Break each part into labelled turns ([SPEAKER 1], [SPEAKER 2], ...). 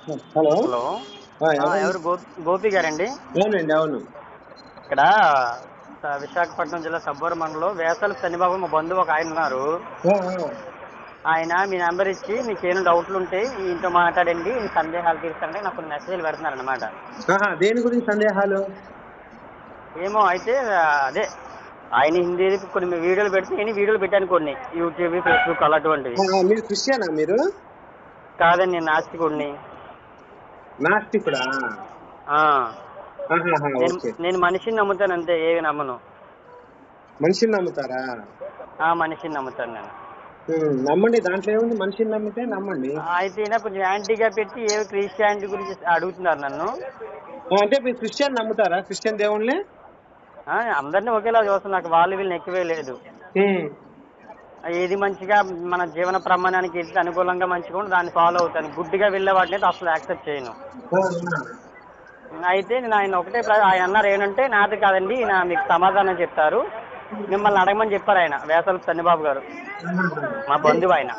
[SPEAKER 1] Hello
[SPEAKER 2] hello
[SPEAKER 1] ఆ,
[SPEAKER 2] ఆ,
[SPEAKER 1] ఎవరు?
[SPEAKER 2] ఎవరు గో గోపి గారండి
[SPEAKER 1] అవునండి అవును
[SPEAKER 2] ఇక్కడ స- విశాఖపట్నం జిల్లా సబ్బవరం మండలంలో వేసల శనిబాబు మా బంధువు ఒక ఆయన ఉన్నారు
[SPEAKER 1] ఆ, ఆ.
[SPEAKER 2] ఆయన మీ నెంబర్ ఇచ్చి మీకు ఏమైనా డౌట్లు ఉంటే ఇంట్లో మాట్లాడండి ఈ సందేహాలు తీర్చండి నాకు కొన్ని మెసేజ్లు పెడుతున్నారు అనమాట
[SPEAKER 1] ఆహా, దేని గురించి సందేహాలు
[SPEAKER 2] ఏమో అయితే ఆ, అదే ఆయన హిందీ కొన్ని వీడియోలు పెడితే నేను వీడియోలు పెట్టాను కొన్ని యూట్యూబ్ ఫేస్బుక్ అలాంటివి
[SPEAKER 1] ఆ, మీరు క్రిస్టియనా మీరు
[SPEAKER 2] కాదండి నేను నాస్తికుడిని
[SPEAKER 1] నాస్తికుడా
[SPEAKER 2] ఆ,
[SPEAKER 1] ఆహాహా,
[SPEAKER 2] నేను
[SPEAKER 1] ఓకే
[SPEAKER 2] నేను మనిషిని నమ్ముతాను అంతే ఏవి నమ్మను
[SPEAKER 1] మనిషిని నమ్ముతారా
[SPEAKER 2] ఆ మనిషిని నమ్ముతాను నేను
[SPEAKER 1] ఉమ్, నమ్మండి దాంట్లో ఏముంది మనిషిని నమ్మితే నమ్మండి
[SPEAKER 2] అయితే ఈయన కొంచెం యాంటీగా పెట్టి ఏ క్రిస్టియానిటీ గురించి అడుగుతున్నారు నన్ను
[SPEAKER 1] ఆ, అంటే మీరు క్రిస్టియన్ నమ్ముతారా క్రిస్టియన్ దేవుళ్ళని
[SPEAKER 2] ఆ, అందరినీ ఒకేలా చూస్తాను నాకు వాళ్ళు వీళ్ళని ఎక్కువే లేదు
[SPEAKER 1] ఉమ్,
[SPEAKER 2] ఏది మంచిగా మన జీవన ప్రమాణానికి ఏది అనుకూలంగా మంచిగా ఉంటే దాన్ని ఫాలో అవుతాను గుడ్డిగా వెళ్ళే వాటిని అయితే అసలు యాక్సెప్ట్ చేయను
[SPEAKER 1] ఆ,
[SPEAKER 2] అయితే నేను ఆయన ఒకటే ప్ర- ఆయన అన్నారు ఏంటంటే నాది కాదండి నా మీకు సమాధానం చెప్తారు మిమ్మల్ని అడగమని చెప్పారు ఆయన వేసల చంద్రబాబు గారు మా బంధువు ఆయన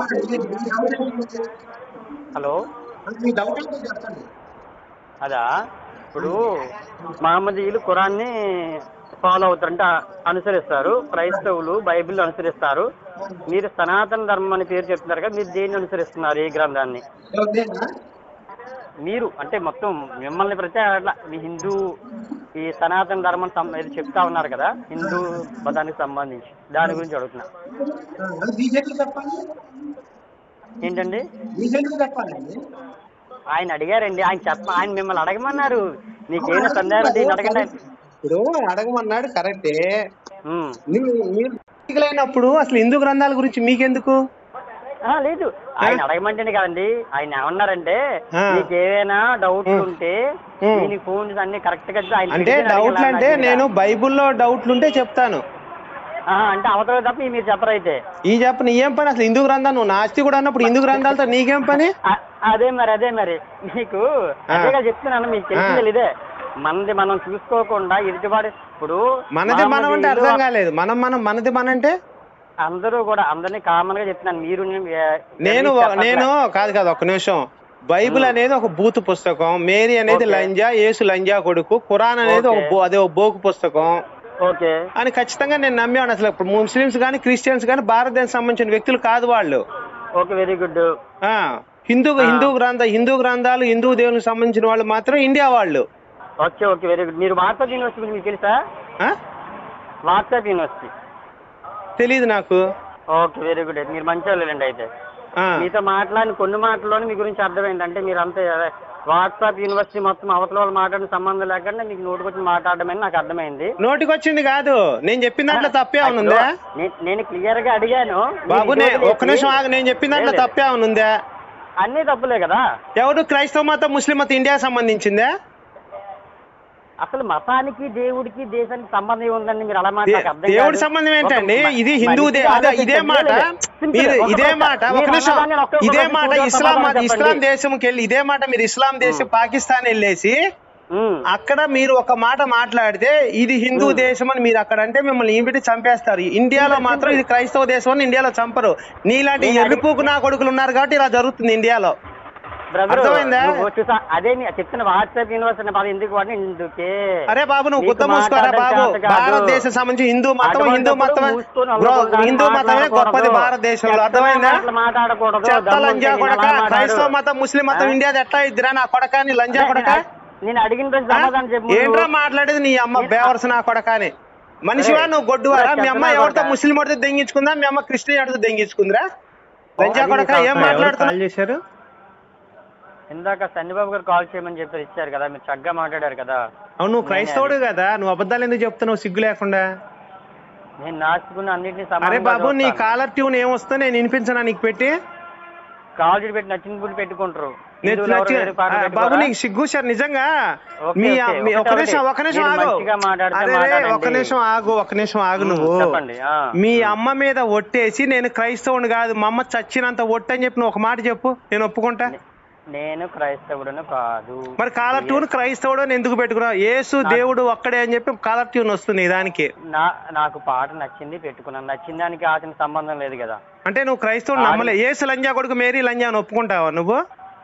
[SPEAKER 2] హలో
[SPEAKER 1] మీ డౌట్ ఏంటో చెప్పండి
[SPEAKER 2] అదా ఇప్పుడు మహమ్మదీయులు ఖురాన్ని ఫాలో అవుతారు అంటే అనుసరిస్తారు క్రైస్తవులు బైబిల్ అనుసరిస్తారు మీరు సనాతన ధర్మం అని పేరు చెప్తున్నారు కదా మీరు దేన్ని అనుసరిస్తున్నారు ఏ గ్రంథాన్ని
[SPEAKER 1] ఎవరిదేనా?
[SPEAKER 2] మీరు అంటే మొత్తం మిమ్మల్ని ప్రతి అట్లా మీ హిందూ ఈ సనాతన ధర్మం సం- ఇది చెప్తా ఉన్నారు కదా హిందూ మతానికి సంబంధించి దాని గురించి అడుగుతున్నా
[SPEAKER 1] ఆ, అది బీజేపీ చెప్పాలి
[SPEAKER 2] ఏంటండి
[SPEAKER 1] బీజేపీ చెప్పాలండి
[SPEAKER 2] ఆయన అడిగారండి ఆయన చెప్ప ఆయన మిమ్మల్ని అడగమన్నారు మీకేమైనా సందేహం ఉంటే ఈయన అడగండి ఆయన.
[SPEAKER 1] ఇప్పుడు అడగమన్నాడు కరెక్టే
[SPEAKER 2] ఉమ్.
[SPEAKER 1] మీరు మీరు అయినప్పుడు అసలు హిందూ గ్రంథాల గురించి మీకెందుకు
[SPEAKER 2] ఆ, లేదు ఆయన అడగమంటేనే కదండి ఆయన ఏమన్నారంటే
[SPEAKER 1] ఆ.
[SPEAKER 2] మీకు ఏవైనా డౌట్లు ఉంటే
[SPEAKER 1] ఉమ్.
[SPEAKER 2] దీనికి ఫోన్ అన్ని కరెక్ట్ గా ఆయన
[SPEAKER 1] అంటే
[SPEAKER 2] తిరిగి
[SPEAKER 1] డౌట్లు
[SPEAKER 2] అడగాలి
[SPEAKER 1] అంటే
[SPEAKER 2] నాకు
[SPEAKER 1] నేను
[SPEAKER 2] ఇలా.
[SPEAKER 1] బైబిల్లో డౌట్లు ఉంటే చెప్తాను
[SPEAKER 2] ఆ, అంటే అవతల తప్ప ఈ మీరు చెప్పరైతే
[SPEAKER 1] ఈ చెప్ప నీ ఏం పని అసలు హిందూ గ్రంథాలు నువ్వు నాస్తి కూడా అన్నప్పుడు హిందూ గ్రంథాలతో నీకేం పని
[SPEAKER 2] ఆ- అదే మరి అదే మరి మీకు అదేగా చెప్తున్నాను మీకు తెలిసింది ఇదే మనది మనం చూసుకోకుండా ఎదుటివాడి ఇప్పుడు
[SPEAKER 1] మనది మనం అంటే
[SPEAKER 2] మహమ్మదీయులు
[SPEAKER 1] అర్థం కాలేదు మనం మనం మనది మన అంటే
[SPEAKER 2] అందరూ కూడా అందరినీ కామన్ గా చెప్తున్నాను మీరు నేను ఏ-
[SPEAKER 1] నేను
[SPEAKER 2] ఎవరికి చెప్పట్లే.
[SPEAKER 1] నేను కాదు కాదు ఒక్క నిమిషం బైబిల్ అనేది ఒక బూతు పుస్తకం మేరీ అనేది
[SPEAKER 2] ఓకే.
[SPEAKER 1] లంజా యేసు లంజా కొడుకు ఖురాన్ అనేది ఒక
[SPEAKER 2] ఓకే.
[SPEAKER 1] బో- అదే ఒక బోకు పుస్తకం
[SPEAKER 2] ఓకే
[SPEAKER 1] అని ఖచ్చితంగా నేను నమ్మాను అసలు ఇప్పుడు ముస్లిమ్స్ కానీ క్రిస్టియన్స్ కానీ భారతదేశం సంబంధించిన వ్యక్తులు కాదు వాళ్ళు
[SPEAKER 2] ఓకే వెరీ గుడ్
[SPEAKER 1] ఆ హిందూ
[SPEAKER 2] ఆ.
[SPEAKER 1] హిందూ గ్రంథ హిందూ గ్రంథాలు హిందూ దేవునికి సంబంధించిన వాళ్ళు మాత్రం ఇండియా వాళ్ళు
[SPEAKER 2] ఓకే ఓకే వెరీ గుడ్ మీరు వాట్సాప్ యూనివర్సిటీ గురించి మీకు తెలుసా
[SPEAKER 1] ఆ?
[SPEAKER 2] వాట్సాప్ యూనివర్సిటీ
[SPEAKER 1] తెలీదు నాకు
[SPEAKER 2] ఓకే వెరీ గుడ్ మీరు మంచి వాళ్ళండి అయితే
[SPEAKER 1] ఆ.
[SPEAKER 2] మీతో మాట్లాడిన కొన్ని మాటల్లోనే మీ గురించి అర్థమైంది అంటే మీరు అంతే వాట్సాప్ యూనివర్సిటీ మొత్తం అవతల వాళ్ళు మాట్లాడిన సంబంధం లేకుండా మీకు నోటికొచ్చి మాట్లాడమని నాకు అర్థమైంది
[SPEAKER 1] నోటికి వచ్చింది కాదు నేను చెప్పిన దాంట్లో తప్పే
[SPEAKER 2] ఇప్పుడు
[SPEAKER 1] ఉందా
[SPEAKER 2] నే- నేను క్లియర్ గా అడిగాను
[SPEAKER 1] బాబు
[SPEAKER 2] మీరు
[SPEAKER 1] నే
[SPEAKER 2] ఇటువంటి
[SPEAKER 1] ఒక్క నిమిషం ఆగు నేను చెప్పిన దాంట్లో
[SPEAKER 2] లేదు.
[SPEAKER 1] తప్పే ఉందా
[SPEAKER 2] అన్నీ తప్పులే కదా
[SPEAKER 1] ఎవరు క్రైస్తవ మతం ముస్లిం మతం ఇండియా సంబంధించిందా
[SPEAKER 2] అసలు మతానికి దేవుడికి దేశానికి సంబంధం ఉందండి మీరు అలా మాట
[SPEAKER 1] దే-
[SPEAKER 2] నాకు అర్థం
[SPEAKER 1] దేవుడి
[SPEAKER 2] కాదు.
[SPEAKER 1] సంబంధం
[SPEAKER 2] ఒక
[SPEAKER 1] ఏంటండి
[SPEAKER 2] మ-
[SPEAKER 1] ఇది హిందూ దే-
[SPEAKER 2] మనిషి
[SPEAKER 1] అదే ఇదే
[SPEAKER 2] ఆలోచించండి.
[SPEAKER 1] మాట
[SPEAKER 2] లేదు, simple.
[SPEAKER 1] మీరు
[SPEAKER 2] ఒక
[SPEAKER 1] ఇదే
[SPEAKER 2] ప్రశ్న.
[SPEAKER 1] మాట ఒక
[SPEAKER 2] మీరు
[SPEAKER 1] నిమిషం
[SPEAKER 2] అన్నదాన్ని ఒక్క
[SPEAKER 1] ఇదే
[SPEAKER 2] ప్రశ్న
[SPEAKER 1] మాట
[SPEAKER 2] సూటిగా
[SPEAKER 1] ఇస్లాం
[SPEAKER 2] సమాధానం
[SPEAKER 1] ఇస్లాం
[SPEAKER 2] చెప్పండి.
[SPEAKER 1] దేశంకి వెళ్ళి ఇదే మాట మీరు ఇస్లాం దేశం పాకిస్తాన్ వెళ్ళేసి
[SPEAKER 2] ఉమ్.
[SPEAKER 1] అక్కడ మీరు ఒక మాట మాట్లాడితే ఇది హిందూ దేశం అని మీరు అక్కడ అంటే మిమ్మల్ని ఈమిటి చంపేస్తారు ఇండియాలో మాత్రం ఇది క్రైస్తవ దేశం అని ఇండియాలో చంపరు నీలాంటి
[SPEAKER 2] నేను
[SPEAKER 1] ఎరుపుకు నా కొడుకులు ఉన్నారు కాబట్టి ఇలా జరుగుతుంది ఇండియాలో
[SPEAKER 2] బ్రదర్
[SPEAKER 1] అర్థమైందా?
[SPEAKER 2] నువ్వు చూసా అదే నీ- చెప్తున్న వాట్సాప్ యూనివర్సిటీ పదం ఎందుకు వాడిని ఎందుకే
[SPEAKER 1] అరే బాబు నువ్వు
[SPEAKER 2] నీకు
[SPEAKER 1] గుత్త మూసుకోరా
[SPEAKER 2] మాట్లాడడం
[SPEAKER 1] బాబు
[SPEAKER 2] చేత కాదు.
[SPEAKER 1] భారతదేశం సంబంధించి హిందూ మతం హిందూ
[SPEAKER 2] అటువంటప్పుడు
[SPEAKER 1] మతమే
[SPEAKER 2] మూసుకొని
[SPEAKER 1] బ్రో
[SPEAKER 2] అవ్వకూడదు,
[SPEAKER 1] హిందూ మతమే
[SPEAKER 2] మాట్లాడకూడదు.
[SPEAKER 1] గొప్పది భారతదేశంలో
[SPEAKER 2] చెత్త
[SPEAKER 1] అర్థమైందా
[SPEAKER 2] మాటలు మాట్లాడకూడదు
[SPEAKER 1] చెత్త
[SPEAKER 2] దమ్ము
[SPEAKER 1] లంజా
[SPEAKER 2] ఉంటే
[SPEAKER 1] కొడక
[SPEAKER 2] నేను అలా మాట్లాడు.
[SPEAKER 1] క్రైస్తవ మతం ముస్లిం మతం
[SPEAKER 2] ఆ?
[SPEAKER 1] ఇండియాది ఎట్లా ఇద్దిరా నా కొడక నీ లంజా
[SPEAKER 2] అదే,
[SPEAKER 1] కొడక
[SPEAKER 2] నేను- నేను అడిగిన రోజు సమాధానం చెప్పు ముందు.
[SPEAKER 1] ఏంట్రా మాట్లాడేది నీ అమ్మ
[SPEAKER 2] నేను-
[SPEAKER 1] బేవర్స్ నా కొడక అని మనిషివా
[SPEAKER 2] అరే,
[SPEAKER 1] నువ్వు గొడ్డువారా మీ అమ్మ
[SPEAKER 2] చెత్త నా
[SPEAKER 1] ఎవరితో
[SPEAKER 2] కొడక.
[SPEAKER 1] ముస్లిం వాడితో దెంగించుకుందా మీ అమ్మ క్రిస్టియన్ వాడితో దెంగించుకుందిరా లంజా
[SPEAKER 2] అది
[SPEAKER 1] కొడక
[SPEAKER 2] నీకు
[SPEAKER 1] ఏం
[SPEAKER 2] అవసరం.
[SPEAKER 1] మాట్లాడుతున్నా
[SPEAKER 3] చేశారు
[SPEAKER 2] ఇందాక చంద్రబాబు గారు కాల్ చేయమని చెప్పి ఇచ్చారు కదా మీరు చక్కగా మాట్లాడారు కదా
[SPEAKER 1] అవును నువ్వు క్రైస్తవుడు కదా నువ్వు అబద్ధాలు ఎందుకు చెప్తున్నావు సిగ్గు లేకుండా
[SPEAKER 2] నేను నాచుకున్న అన్నింటినీ
[SPEAKER 1] అరే
[SPEAKER 2] సమానంగా
[SPEAKER 1] బాబు నీ
[SPEAKER 2] చూస్తాను.
[SPEAKER 1] కాలర్ ట్యూన్ ఏమొస్తా నేను వినిపించనా నీకు పెట్టి
[SPEAKER 2] కాల్ చేసి పెట్టి నచ్చిన గుడి పెట్టుకుంటారు
[SPEAKER 1] నేను
[SPEAKER 2] హిందువులు ఎవరు
[SPEAKER 1] నచ్చిన-
[SPEAKER 2] వేరే పాటలు
[SPEAKER 1] ఆ, బాబు
[SPEAKER 2] పెట్టుకోరా?
[SPEAKER 1] నీకు సిగ్గు సార్ నిజంగా
[SPEAKER 2] ఓకే,
[SPEAKER 1] మీ
[SPEAKER 2] ఓకే,
[SPEAKER 1] మీ-
[SPEAKER 2] ఒకటే
[SPEAKER 1] ఒక నిమిషం
[SPEAKER 2] ఒకటి.
[SPEAKER 1] ఒక నిమిషం
[SPEAKER 2] మీరు
[SPEAKER 1] ఆగు
[SPEAKER 2] మంచిగా మాట్లాడితే
[SPEAKER 1] అరే రే,
[SPEAKER 2] మాట్లాడండి.
[SPEAKER 1] ఒక నిమిషం ఆగు ఒక నిమిషం ఆగు
[SPEAKER 2] ఉమ్,
[SPEAKER 1] నువ్వు
[SPEAKER 2] చెప్పండి, ఆ.
[SPEAKER 1] మీ అమ్మ మీద ఒట్టేసి నేను క్రైస్తవుని కాదు మా అమ్మ చచ్చినంత ఒట్టు అని చెప్పి నువ్వు ఒక మాట చెప్పు నేను ఒప్పుకుంటా
[SPEAKER 2] నేను క్రైస్తవుడను కాదు
[SPEAKER 1] మరి కాలర్ ట్యూన్ క్రైస్తవుడు అని ఎందుకు పెట్టుకున్నావు యేసు దేవుడు ఒక్కడే అని చెప్పి కాలర్ ట్యూన్ వస్తుంది నీ దానికి
[SPEAKER 2] నా నాకు పాట నచ్చింది పెట్టుకున్నాను నచ్చిన దానికి ఆచిన సంబంధం లేదు కదా
[SPEAKER 1] అంటే నువ్వు క్రైస్తవుడు నమ్మలే యేసు లంజా కొడుకు మేరీ లంజా అని ఒప్పుకుంటావా నువ్వు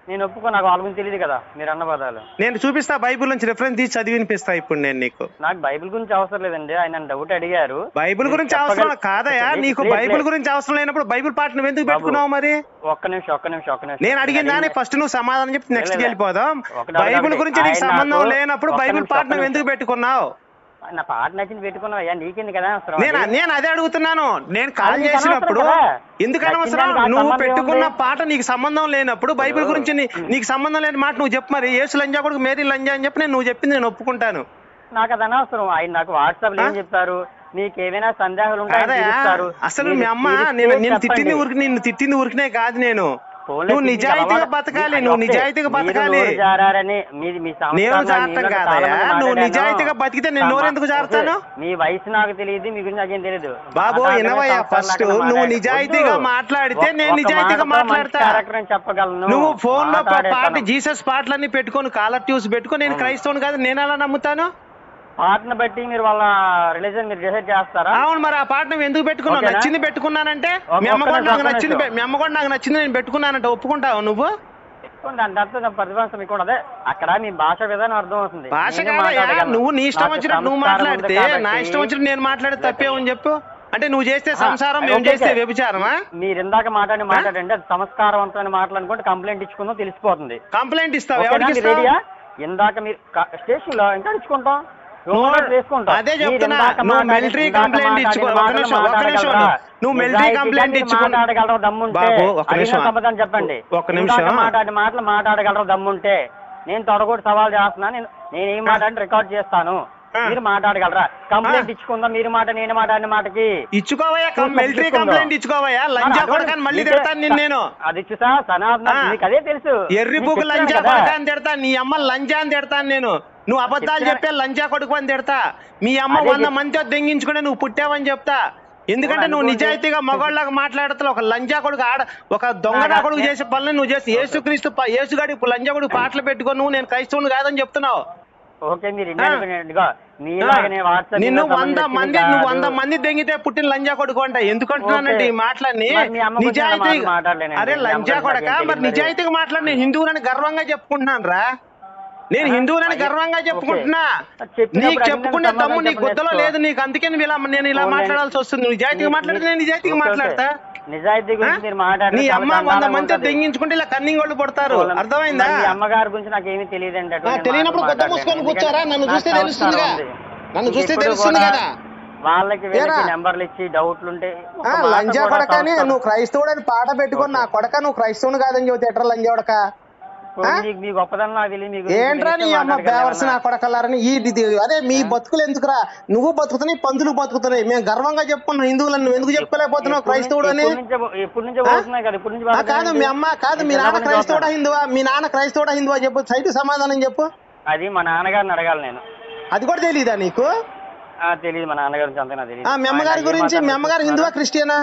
[SPEAKER 2] నేను ఒప్పుకో నాకు వాళ్ళ గురించి తెలియదు కదా మీరు అన్న పదాలు
[SPEAKER 1] నేను చూపిస్తా బైబిల్ నుంచి రిఫరెన్స్ తీసి చదివి వినిపిస్తా ఇప్పుడు నేను నీకు
[SPEAKER 2] నాకు బైబిల్ గురించి అవసరం లేదండి ఆయన నన్ను డౌట్ అడిగారు
[SPEAKER 1] బైబిల్
[SPEAKER 2] మీరు
[SPEAKER 1] గురించి
[SPEAKER 2] చెప్పగల-
[SPEAKER 1] అవసరం కాదయా
[SPEAKER 2] లేదు,
[SPEAKER 1] నీకు
[SPEAKER 2] లేదు,
[SPEAKER 1] బైబిల్
[SPEAKER 2] లేదు.
[SPEAKER 1] గురించి అవసరం లేనప్పుడు బైబిల్ పాట నువ్వు ఎందుకు
[SPEAKER 2] బాబు,
[SPEAKER 1] పెట్టుకున్నావు మరి
[SPEAKER 2] ఒక్క నిమిషం ఒక్క నిమిషం ఒక్క నిమిషం
[SPEAKER 1] నేను అడిగిన దాన్ని
[SPEAKER 2] అడిగింది-
[SPEAKER 1] ఫస్ట్ నువ్వు సమాధానం చెప్పి నెక్స్ట్
[SPEAKER 2] లేదు, లేదు.
[SPEAKER 1] వెళ్ళిపోదాం
[SPEAKER 2] ఒకటి
[SPEAKER 1] బైబిల్
[SPEAKER 2] ఒకటి.
[SPEAKER 1] గురించి నీకు
[SPEAKER 2] ఆయన
[SPEAKER 1] సంబంధం
[SPEAKER 2] నాకు-
[SPEAKER 1] లేనప్పుడు
[SPEAKER 2] ఒక్క
[SPEAKER 1] బైబిల్
[SPEAKER 2] నిమిషం,
[SPEAKER 1] పాట
[SPEAKER 2] ఒక్క
[SPEAKER 1] నువ్వు ఎందుకు
[SPEAKER 2] నిమిషం.
[SPEAKER 1] పెట్టుకున్నావు
[SPEAKER 2] నా పాట నచ్చింది పెట్టుకున్నావు అయ్యా నీకెందుకు కదా అవసరం
[SPEAKER 1] నేను
[SPEAKER 2] అది?
[SPEAKER 1] నేను అదే అడుగుతున్నాను నేను కాల్
[SPEAKER 2] అది నీకు
[SPEAKER 1] చేసినప్పుడు
[SPEAKER 2] అనవసరం కదా.
[SPEAKER 1] ఎందుకు
[SPEAKER 2] నచ్చిన
[SPEAKER 1] అనవసరం
[SPEAKER 2] దానికి ఆ
[SPEAKER 1] నువ్వు
[SPEAKER 2] సంబంధం
[SPEAKER 1] పెట్టుకున్న
[SPEAKER 2] ఏముంది?
[SPEAKER 1] పాట నీకు సంబంధం లేనప్పుడు బైబిల్
[SPEAKER 2] ఇప్పుడు-
[SPEAKER 1] గురించి నీ- నీకు సంబంధం లేని మాట నువ్వు చెప్పు మరి యేసు లంజా కొడుకు మేరీ లంజా అని చెప్పి నేను నువ్వు చెప్పింది నేను ఒప్పుకుంటాను
[SPEAKER 2] నాకు అది అనవసరం ఆయన నాకు వాట్సాప్ లో ఏం
[SPEAKER 1] ఆ?
[SPEAKER 2] చెప్పారు మీకు ఏమైనా సందేహాలు ఉంటే ఆయన
[SPEAKER 1] కాదయా
[SPEAKER 2] తీరుస్తారు.
[SPEAKER 1] అసలు
[SPEAKER 2] మీరు
[SPEAKER 1] మీ అమ్మ
[SPEAKER 2] తీరిస్తే
[SPEAKER 1] నేను నేను
[SPEAKER 2] చెప్పండి.
[SPEAKER 1] తిట్టింది ఊరికి నిన్ను తిట్టింది ఊరికినే కాదు నేను
[SPEAKER 2] పోన్లే,
[SPEAKER 1] నువ్వు
[SPEAKER 2] తిరిగి
[SPEAKER 1] నిజాయితీగా
[SPEAKER 2] అలవాటు-
[SPEAKER 1] బతకాలి
[SPEAKER 2] మీ-
[SPEAKER 1] నువ్వు
[SPEAKER 2] ఒకటే,
[SPEAKER 1] నిజాయితీగా
[SPEAKER 2] మీరు
[SPEAKER 1] బతకాలి
[SPEAKER 2] నోరు జారారని మీది మీ సంస్కారం
[SPEAKER 1] నేను
[SPEAKER 2] నాకు
[SPEAKER 1] జారటం
[SPEAKER 2] నీళ్ళలో చాలా
[SPEAKER 1] కాదయా
[SPEAKER 2] మంది
[SPEAKER 1] నువ్వు
[SPEAKER 2] మాట్లాడాను.
[SPEAKER 1] నిజాయితీగా బతికితే నేను నోరు ఎందుకు జారుతాను
[SPEAKER 2] మీ వయసు నాకు తెలియదు మీ గురించి నాకేం తెలియదు
[SPEAKER 1] బాబు
[SPEAKER 2] మాట్లాడటమే
[SPEAKER 1] వినవయ్యా
[SPEAKER 2] సంస్కారం
[SPEAKER 1] ఫస్ట్
[SPEAKER 2] లేకుండా
[SPEAKER 1] నువ్వు
[SPEAKER 2] మాట్లాడు.
[SPEAKER 1] నిజాయితీగా
[SPEAKER 2] వద్దు.
[SPEAKER 1] మాట్లాడితే
[SPEAKER 2] ఒక్క-
[SPEAKER 1] నేను
[SPEAKER 2] ఒక్క
[SPEAKER 1] నిజాయితీగా
[SPEAKER 2] మాటతో మంచి
[SPEAKER 1] మాట్లాడతా
[SPEAKER 2] character అని చెప్పగలను
[SPEAKER 1] నువ్వు ఫోన్ లో పాట
[SPEAKER 2] మాట్లాడేస్తాను.
[SPEAKER 1] జీసస్ పాటలన్నీ పెట్టుకొని కాలర్ ట్యూస్ పెట్టుకొని నేను
[SPEAKER 2] అవును.
[SPEAKER 1] క్రైస్తవుని కాదు నేను ఎలా నమ్ముతాను
[SPEAKER 2] పాటను బట్టి మీరు వాళ్ళ రిలీజన్ మీరు డిసైడ్ చేస్తారా
[SPEAKER 1] అవును మరి ఆ పాట నువ్వు ఎందుకు పెట్టుకున్నావు
[SPEAKER 2] ఓకేనా?
[SPEAKER 1] నచ్చింది పెట్టుకున్నానంటే
[SPEAKER 2] ఒక-
[SPEAKER 1] మీ అమ్మ
[SPEAKER 2] ఒక్క
[SPEAKER 1] కూడా
[SPEAKER 2] నిమిషం,
[SPEAKER 1] నాకు
[SPEAKER 2] ఒక్క
[SPEAKER 1] నచ్చింది
[SPEAKER 2] నిమిషం.
[SPEAKER 1] మీ అమ్మ కూడా నాకు నచ్చింది నేను పెట్టుకున్నానంటే ఒప్పుకుంటావు నువ్వు
[SPEAKER 2] పెట్టుకోండి దాని అర్థం ప్రతిభాసం మీకు కూడా అదే అక్కడ మీ భాష విధానం అర్థం అవుతుంది
[SPEAKER 1] భాష
[SPEAKER 2] నేనే
[SPEAKER 1] కాదయ్యా
[SPEAKER 2] మాట్లాడగలను.
[SPEAKER 1] నువ్వు నీ ఇష్టం
[SPEAKER 2] నాకు
[SPEAKER 1] వచ్చినట్టు నువ్వు
[SPEAKER 2] సంస్కారం ఉంది
[SPEAKER 1] మాట్లాడితే నా
[SPEAKER 2] కాబట్టి
[SPEAKER 1] ఇష్టం వచ్చినట్టు నేను మాట్లాడితే తప్పేమని చెప్పు అంటే నువ్వు చేస్తే
[SPEAKER 2] ఆ,
[SPEAKER 1] సంసారం మేము
[SPEAKER 2] ఓకే,
[SPEAKER 1] చేస్తే
[SPEAKER 2] ఓకే.
[SPEAKER 1] వ్యభిచారమా
[SPEAKER 2] మీరు ఇందాక మాట్లాడి మాట్లాడండి అది సంస్కారవంతమైన మాటలు అనుకుంటే కంప్లైంట్ ఇచ్చుకుందాం తెలిసిపోతుంది
[SPEAKER 1] కంప్లైంట్ ఇస్తావు
[SPEAKER 2] ఓకేనా?
[SPEAKER 1] ఎవరికి
[SPEAKER 2] మీరు
[SPEAKER 1] ఇస్తావు
[SPEAKER 2] రెడీయా ఇందాక మీరు స్టేషన్ లో ఇంకా ఇచ్చుకుంటాం రూమ్ లో వేసుకుంటాం.
[SPEAKER 1] అదే
[SPEAKER 2] మీరు
[SPEAKER 1] చెప్తున్నా
[SPEAKER 2] ఇందాక
[SPEAKER 1] నువ్వు
[SPEAKER 2] మాట్లాడి-
[SPEAKER 1] మిలిటరీ
[SPEAKER 2] ఇందాక
[SPEAKER 1] కంప్లైంట్
[SPEAKER 2] మాట్లాడిన
[SPEAKER 1] ఇచ్చుకో ఒక
[SPEAKER 2] మాటలు
[SPEAKER 1] నిమిషం ఒక నిమిషం
[SPEAKER 2] మాట్లాడగలరా?
[SPEAKER 1] నువ్వు మిలిటరీ
[SPEAKER 2] నిజాయితీగా
[SPEAKER 1] కంప్లైంట్
[SPEAKER 2] మీరు
[SPEAKER 1] ఇచ్చుకో
[SPEAKER 2] మాట్లాడగలరా దమ్ముంటే
[SPEAKER 1] బాబు ఒక
[SPEAKER 2] అడిగిన
[SPEAKER 1] నిమిషం
[SPEAKER 2] సమాధానం చెప్పండి
[SPEAKER 1] ఒక నిమిషం
[SPEAKER 2] ఇందాక మాట్లాడిన మాటలు మాట్లాడగలరా దమ్ముంటే నేను తొడగొట్టి సవాల్ చేస్తున్నాను నేను నేను ఏం మాట్లాడి రికార్డ్ చేస్తాను
[SPEAKER 1] ఆ.
[SPEAKER 2] మీరు మాట్లాడగలరా కంప్లైంట్
[SPEAKER 1] ఆ.
[SPEAKER 2] ఇచ్చుకుందాం మీరు మాట నేను మాట్లాడిన మాటకి
[SPEAKER 1] ఇచ్చుకోవయ్యా
[SPEAKER 2] చూసి
[SPEAKER 1] మిలిటరీ
[SPEAKER 2] ఇచ్చుకుందాం.
[SPEAKER 1] కంప్లైంట్ ఇచ్చుకోవయ్యా లంజా
[SPEAKER 2] మరి
[SPEAKER 1] కొడకని మళ్ళీ
[SPEAKER 2] అదే-
[SPEAKER 1] తిడతాను నిన్ను నేను
[SPEAKER 2] అది చూసా సనాతన
[SPEAKER 1] ఆ.
[SPEAKER 2] మీకు అదే తెలుసు
[SPEAKER 1] ఎర్రి
[SPEAKER 2] మీకు
[SPEAKER 1] పువ్వు
[SPEAKER 2] చెప్తున్నాను
[SPEAKER 1] లంజా
[SPEAKER 2] కదా.
[SPEAKER 1] కొడక అని తిడతా నీ అమ్మ లంజా అని తిడతాను నేను నువ్వు అబద్ధాలు
[SPEAKER 2] చెప్తున్నా-
[SPEAKER 1] చెప్పే లంజా కొడుకు అని తిడతా మీ అమ్మ
[SPEAKER 2] అదే
[SPEAKER 1] వంద
[SPEAKER 2] చెప్-
[SPEAKER 1] మందితో దెంగించుకునే నువ్వు పుట్టావని చెప్తా ఎందుకంటే
[SPEAKER 2] అవును,
[SPEAKER 1] నువ్వు
[SPEAKER 2] అనుకోండి.
[SPEAKER 1] నిజాయితీగా మగవాళ్ళగా మాట్లాడతావు ఒక లంజా కొడుకు ఆడ ఒక దొంగ
[SPEAKER 2] నాకు-
[SPEAKER 1] కొడుకు చేసే పనులు నువ్వు చేసి యేసుక్రీస్తు ప- యేసుగాడి లంజా కొడుకు పాటలు పెట్టుకొని నువ్వు నేను క్రైస్తవుని కాదని చెప్తున్నావు
[SPEAKER 2] ఓకే మీరు
[SPEAKER 1] ఆ.
[SPEAKER 2] ఇండియా నీలాగనే వాట్సాప్
[SPEAKER 1] నిన్ను వంద మంది నువ్వు వంద మంది దెంగితే పుట్టిన లంజా కొడుకు అంట ఎందుకంటున్నానంటే ఈ
[SPEAKER 2] ఓకే.
[SPEAKER 1] మాటలన్నీ
[SPEAKER 2] మరి మీ అమ్మ గురించి అలా
[SPEAKER 1] నిజాయితీగా
[SPEAKER 2] మాట్లాడలేనండి.
[SPEAKER 1] అరే
[SPEAKER 2] మీ అమ్మ
[SPEAKER 1] లంజా
[SPEAKER 2] గురించి
[SPEAKER 1] కొడక
[SPEAKER 2] నాకేం
[SPEAKER 1] మరి
[SPEAKER 2] తెలియదు మరి.
[SPEAKER 1] నిజాయితీగా మాట్లాడి నేను హిందువులని గర్వంగా చెప్పుకుంటున్నాను రా నేను
[SPEAKER 2] ఆ,
[SPEAKER 1] హిందువులని
[SPEAKER 2] అయ్యే-
[SPEAKER 1] గర్వంగా
[SPEAKER 2] ఓకే.
[SPEAKER 1] చెప్పుకుంటున్నా
[SPEAKER 2] చెప్పినప్పుడు
[SPEAKER 1] నీకు
[SPEAKER 2] అడిగిన
[SPEAKER 1] చెప్పుకునే
[SPEAKER 2] సమాధానం
[SPEAKER 1] దమ్ము నీ
[SPEAKER 2] చెప్పండి
[SPEAKER 1] గుద్దలో
[SPEAKER 2] నెక్స్ట్.
[SPEAKER 1] లేదు నీకు అందుకే నువ్వు ఇలా నేను ఇలా
[SPEAKER 2] ఓన్లీ-
[SPEAKER 1] మాట్లాడాల్సి వస్తుంది నువ్వు నిజాయితీగా
[SPEAKER 2] మీ-
[SPEAKER 1] మాట్లాడితే
[SPEAKER 2] మీ-
[SPEAKER 1] నేను నిజాయితీగా
[SPEAKER 2] ఓకే, ఓకే.
[SPEAKER 1] మాట్లాడతా
[SPEAKER 2] నిజాయితీ
[SPEAKER 1] ఆ?
[SPEAKER 2] గురించి మీరు మాట్లాడితే
[SPEAKER 1] నీ
[SPEAKER 2] చాలా
[SPEAKER 1] అమ్మ వంద
[SPEAKER 2] చండాలంగా
[SPEAKER 1] మందితో
[SPEAKER 2] ఉంటది.
[SPEAKER 1] దెంగించుకుంటే ఇలా కన్నింగ్ వాళ్ళు పడతారు
[SPEAKER 2] వాళ్ళ-
[SPEAKER 1] అర్థమైందా
[SPEAKER 2] మరి మీ అమ్మగారి గురించి నాకు ఏమీ తెలియదండి
[SPEAKER 1] ఆ, తెలియనప్పుడు గుద్ద మూసుకొని కూర్చోరా నన్ను చూస్తే తెలుస్తుందిగా నన్ను చూస్తే తెలుస్తుంది కదా
[SPEAKER 2] వాళ్ళకి వీళ్ళకి
[SPEAKER 1] ఏరా?
[SPEAKER 2] నెంబర్లు ఇచ్చి డౌట్లు ఉంటే ఒక
[SPEAKER 1] ఆ,
[SPEAKER 2] మాట
[SPEAKER 1] లంజా
[SPEAKER 2] కూడా
[SPEAKER 1] కొడక అని
[SPEAKER 2] సంస్కారం.
[SPEAKER 1] నువ్వు క్రైస్తవుడు అని పాట పెట్టుకొని నా కొడక నువ్వు క్రైస్తవుని కాదని చెబితే ఎట్రా లంజా కొడక
[SPEAKER 2] పోనీ మీకు మీ గొప్పదనం నాకు తెలియదు మీ గురించి
[SPEAKER 1] ఏంట్రా నీ
[SPEAKER 2] తెలిస్తే
[SPEAKER 1] అమ్మ
[SPEAKER 2] మాట్లాడగలను.
[SPEAKER 1] బేవర్స్ నా కొడకలారని ఈ ఇది- అదే మీ బతుకులు ఎందుకురా నువ్వు బతుకుతున్నాయి పందులు బతుకుతున్నాయి మేము గర్వంగా చెప్పుకున్నాం హిందువులను నువ్వు ఎందుకు చెప్పుకోలేకపోతున్నావు
[SPEAKER 2] ఎప్పుడు
[SPEAKER 1] క్రైస్తవుడు అని
[SPEAKER 2] ఎప్పుడు నుంచో ఎప్పుడు నుంచో
[SPEAKER 1] ఆ?
[SPEAKER 2] పోతున్నాయి కదా ఇప్పుడు నుంచి
[SPEAKER 1] ఆ, కాదు మీ అమ్మ కాదు మీ నాన్న క్రైస్తవుడా హిందువా మీ నాన్న క్రైస్తవుడా హిందువా చెప్పు సైట్ సమాధానం చెప్పు
[SPEAKER 2] అది మా నాన్నగారిని అడగాలి నేను
[SPEAKER 1] అది కూడా తెలియదా నీకు
[SPEAKER 2] ఆ తెలియదు మా నాన్నగారి గురించి అంతగా తెలియదు
[SPEAKER 1] ఆ మీ అమ్మగారి
[SPEAKER 2] ఆయన ఏం
[SPEAKER 1] గురించి మీ అమ్మగారు హిందువా
[SPEAKER 2] మాట్లాడుతున్నారు?
[SPEAKER 1] క్రిస్టియనా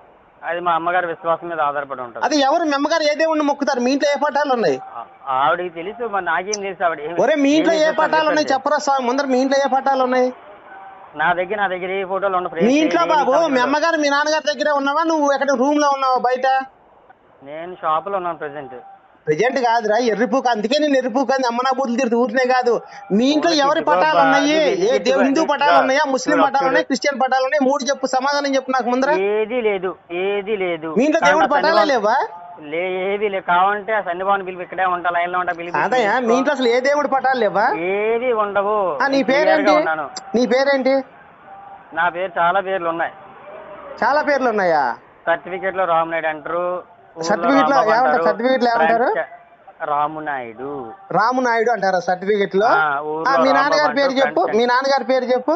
[SPEAKER 2] అది మా అమ్మగారి విశ్వాసం మీద ఆధారపడి ఉంటుంది
[SPEAKER 1] అది ఎవరు మీ అమ్మగారు ఏ దేవుణ్ణి మొక్కుతారు మీ ఇంట్లో ఏ పటాలు ఉన్నాయి
[SPEAKER 2] ఆ- ఆవిడకి తెలుసు మరి నాకేం తెలుసు ఆవిడ ఏం-
[SPEAKER 1] ఒరే మీ ఇంట్లో
[SPEAKER 2] ఏం
[SPEAKER 1] ఏ
[SPEAKER 2] చేస్తారో
[SPEAKER 1] పటాలు ఉన్నాయి
[SPEAKER 2] చెప్పండి.
[SPEAKER 1] చెప్పరా స్వామి ముందర మీ ఇంట్లో ఏ పటాలు ఉన్నాయి
[SPEAKER 2] నా దగ్గర నా దగ్గర ఏ ఫోటోలు ఉన్న
[SPEAKER 1] మీ ఇంట్లో బాబు మీ అమ్మగారు మీ నాన్నగారి దగ్గరే ఉన్నావా నువ్వు ఎక్కడ రూమ్ లో ఉన్నావా బయట
[SPEAKER 2] నేను షాప్ లో ఉన్నాను ప్రెసెంట్
[SPEAKER 1] ప్రజెంట్ కాదురా ఎర్రిపూక అందుకే నేను ఎర్రిపూక అని అమ్మనా బూతులు తిరుగుతూ ఊరినే కాదు మీ ఇంట్లో
[SPEAKER 2] ఓకే,
[SPEAKER 1] ఎవరి
[SPEAKER 2] ఇదిగో
[SPEAKER 1] పటాలు
[SPEAKER 2] బా,
[SPEAKER 1] ఉన్నాయి
[SPEAKER 2] ఇది
[SPEAKER 1] ఏ
[SPEAKER 2] ఇది
[SPEAKER 1] దేవు హిందూ
[SPEAKER 2] ఇది
[SPEAKER 1] పటాలు
[SPEAKER 2] ఇదిగో.
[SPEAKER 1] ఉన్నాయా ముస్లిం
[SPEAKER 2] చూడు,
[SPEAKER 1] పటాలు
[SPEAKER 2] చూడు.
[SPEAKER 1] ఉన్నాయి క్రిస్టియన్ పటాలు ఉన్నాయి మూడు చెప్పు సమాధానం చెప్పు నాకు ముందర
[SPEAKER 2] ఏది లేదు ఏది లేదు
[SPEAKER 1] మీ ఇంట్లో
[SPEAKER 2] కానీ
[SPEAKER 1] దేవుడి
[SPEAKER 2] ఆ
[SPEAKER 1] పటాలే
[SPEAKER 2] సన్నివాసం-
[SPEAKER 1] లేవా
[SPEAKER 2] లే ఏది లేదు కావాలంటే ఆ సన్నిభావన పిలిపి ఇక్కడే ఉంటా లైన్ లో ఉంటా పిలిపి
[SPEAKER 1] అదయా మీ ఇంట్లో అసలు ఏ దేవుడి పటాలు లేవా
[SPEAKER 2] ఏది ఉండవు
[SPEAKER 1] ఆ, నీ
[SPEAKER 2] నేను
[SPEAKER 1] పేరేంటి
[SPEAKER 2] clear గా ఉన్నాను
[SPEAKER 1] నీ పేరేంటి
[SPEAKER 2] నా పేరు చాలా పేర్లు ఉన్నాయి
[SPEAKER 1] చాలా పేర్లు ఉన్నాయా
[SPEAKER 2] సర్టిఫికేట్ లో రామనాయుడు అంటారు ఊర్లో
[SPEAKER 1] Certificate లో
[SPEAKER 2] రాంబాబు
[SPEAKER 1] ఏమంటారు?
[SPEAKER 2] అంటారు.
[SPEAKER 1] Certificate లో ఏమంటారు?
[SPEAKER 2] ఫ్రెండ్స్ రామునాయుడు
[SPEAKER 1] రాము నాయుడు అంటారా సర్టిఫికెట్ లో
[SPEAKER 2] ఆ, ఊర్లో
[SPEAKER 1] ఆ, మీ నాన్నగారి
[SPEAKER 2] రాంబాబు
[SPEAKER 1] పేరు
[SPEAKER 2] అంటారు,
[SPEAKER 1] చెప్పు
[SPEAKER 2] ఫ్రెండ్స్
[SPEAKER 1] మీ నాన్నగారి పేరు చెప్పు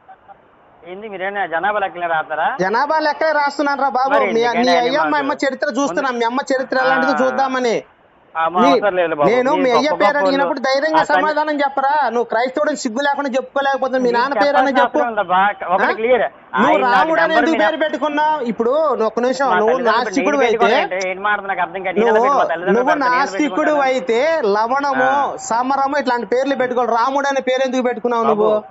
[SPEAKER 2] ఏంది మీరేనా జనాభా లెక్కలే రాస్తారా
[SPEAKER 1] జనాభా లెక్క రాస్తున్నాను రా బాబు
[SPEAKER 2] మరి
[SPEAKER 1] మీ
[SPEAKER 2] ఎందుకని
[SPEAKER 1] నీ
[SPEAKER 2] ఆయన
[SPEAKER 1] అయ్య మా
[SPEAKER 2] మాకు-
[SPEAKER 1] అమ్మ చరిత్ర చూస్తున్నాం మీ అమ్మ చరిత్ర ఎలాంటిదో
[SPEAKER 2] ఆ.
[SPEAKER 1] చూద్దామని
[SPEAKER 2] ఆ, మా
[SPEAKER 1] నీ-
[SPEAKER 2] అవసరం లేదు బాబు.
[SPEAKER 1] నేను
[SPEAKER 2] మీరు
[SPEAKER 1] మీ అయ్య
[SPEAKER 2] గొప్ప
[SPEAKER 1] పేరు
[SPEAKER 2] గొప్ప
[SPEAKER 1] అడిగినప్పుడు
[SPEAKER 2] వాళ్ళు-
[SPEAKER 1] ధైర్యంగా
[SPEAKER 2] ఆ సన్ని-
[SPEAKER 1] సమాధానం చెప్పరా నువ్వు క్రైస్తవుడిని సిగ్గు లేకుండా చెప్పుకోలేకపోతే మీ నాన్న
[SPEAKER 2] మీకు
[SPEAKER 1] పేరు అని
[SPEAKER 2] చెప్పాల్సిన
[SPEAKER 1] చెప్పు
[SPEAKER 2] అవసరం ఉందబ్బా. ఒకటి
[SPEAKER 1] ఆ?
[SPEAKER 2] క్లియర్
[SPEAKER 1] నువ్వు రాముడు అని ఎందుకు పేరు పెట్టుకున్నావు ఇప్పుడు నువ్వు ఒక్క నిమిషం నువ్వు నాస్తికుడు అయితే
[SPEAKER 2] ఏం మాట నాకు అర్థం కాదు నేను
[SPEAKER 1] నువ్వు
[SPEAKER 2] పెట్టుకో, తల్లిదండ్రులు
[SPEAKER 1] నువ్వు
[SPEAKER 2] పెడతారు, నేను
[SPEAKER 1] నాస్తికుడు
[SPEAKER 2] పెట్టుకుంటాను.
[SPEAKER 1] అయితే లవణము
[SPEAKER 2] ఆ.
[SPEAKER 1] సమరము ఇట్లాంటి పేర్లు పెట్టుకో రాముడు అనే పేరు ఎందుకు పెట్టుకున్నావు నువ్వు
[SPEAKER 2] బాబు,